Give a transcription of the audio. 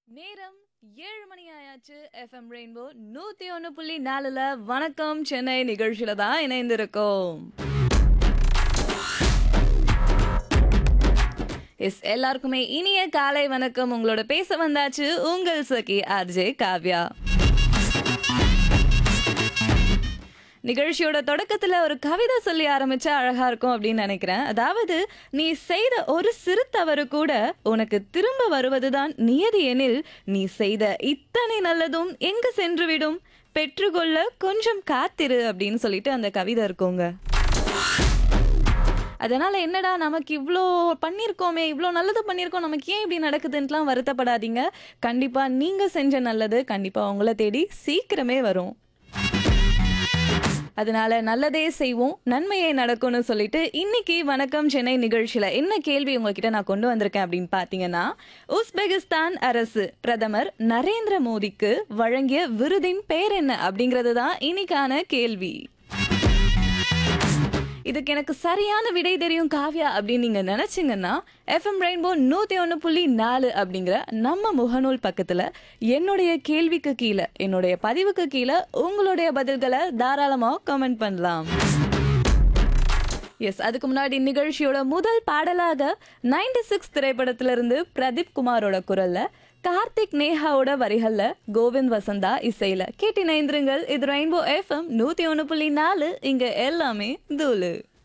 நேரம் ஏழு மணி ஆயாச்சு எஃப்எம் ரெயின்போ நூத்தி ஒன்று புள்ளி நாலுல வணக்கம் சென்னை நிகழ்ச்சியில தான் இணைந்திருக்கோம் எஸ் எல்லாருக்குமே இனிய காலை வணக்கம் உங்களோட பேச வந்தாச்சு உங்கள் சகி ஆர்ஜே காவ்யா நிகழ்ச்சியோட தொடக்கத்துல ஒரு கவிதை சொல்லி ஆரம்பிச்சா அழகா இருக்கும் அப்படின்னு நினைக்கிறேன் அதாவது நீ செய்த ஒரு சிறு தவறு கூட உனக்கு திரும்ப வருவதுதான் நியதி எனில் நீ செய்த இத்தனை நல்லதும் எங்கு சென்றுவிடும் பெற்றுக்கொள்ள கொஞ்சம் காத்திரு அப்படின்னு சொல்லிட்டு அந்த கவிதை இருக்குங்க அதனால என்னடா நமக்கு இவ்வளோ பண்ணியிருக்கோமே இவ்வளோ நல்லது பண்ணியிருக்கோம் நமக்கு ஏன் இப்படி நடக்குதுன்ட்டுலாம் வருத்தப்படாதீங்க கண்டிப்பா நீங்க செஞ்ச நல்லது கண்டிப்பா உங்களை தேடி சீக்கிரமே வரும் அதனால நல்லதே செய்வோம் நன்மையே நடக்கும்னு சொல்லிட்டு இன்னைக்கு வணக்கம் சென்னை நிகழ்ச்சியில என்ன கேள்வி உங்ககிட்ட நான் கொண்டு வந்திருக்கேன் அப்படின்னு பாத்தீங்கன்னா உஸ்பெகிஸ்தான் அரசு பிரதமர் நரேந்திர மோடிக்கு வழங்கிய விருதின் பேர் என்ன அப்படிங்கிறது தான் இன்னைக்கான கேள்வி இதுக்கு எனக்கு சரியான விடை தெரியும் காவ்யா அப்படின்னு நீங்க நினைச்சீங்கன்னா எஃப்எம் ரெயின்போ நூத்தி ஒன்று புள்ளி நாலு அப்படிங்கிற நம்ம முகநூல் பக்கத்துல என்னுடைய கேள்விக்கு கீழே என்னுடைய பதிவுக்கு கீழே உங்களுடைய பதில்களை தாராளமா கமெண்ட் பண்ணலாம் எஸ் அதுக்கு முன்னாடி நிகழ்ச்சியோட முதல் பாடலாக நைன்டி சிக்ஸ் திரைப்படத்திலிருந்து பிரதீப் குமாரோட குரல்ல கார்த்திக் நேஹாவோட வரிகள்ல கோவிந்த் வசந்தா இசையில கேட்டி நைந்திருங்கள் இது ரெயின்போ எஃப்எம் நூத்தி ஒன்று புள்ளி நாலு இங்க எல்லாமே தூளு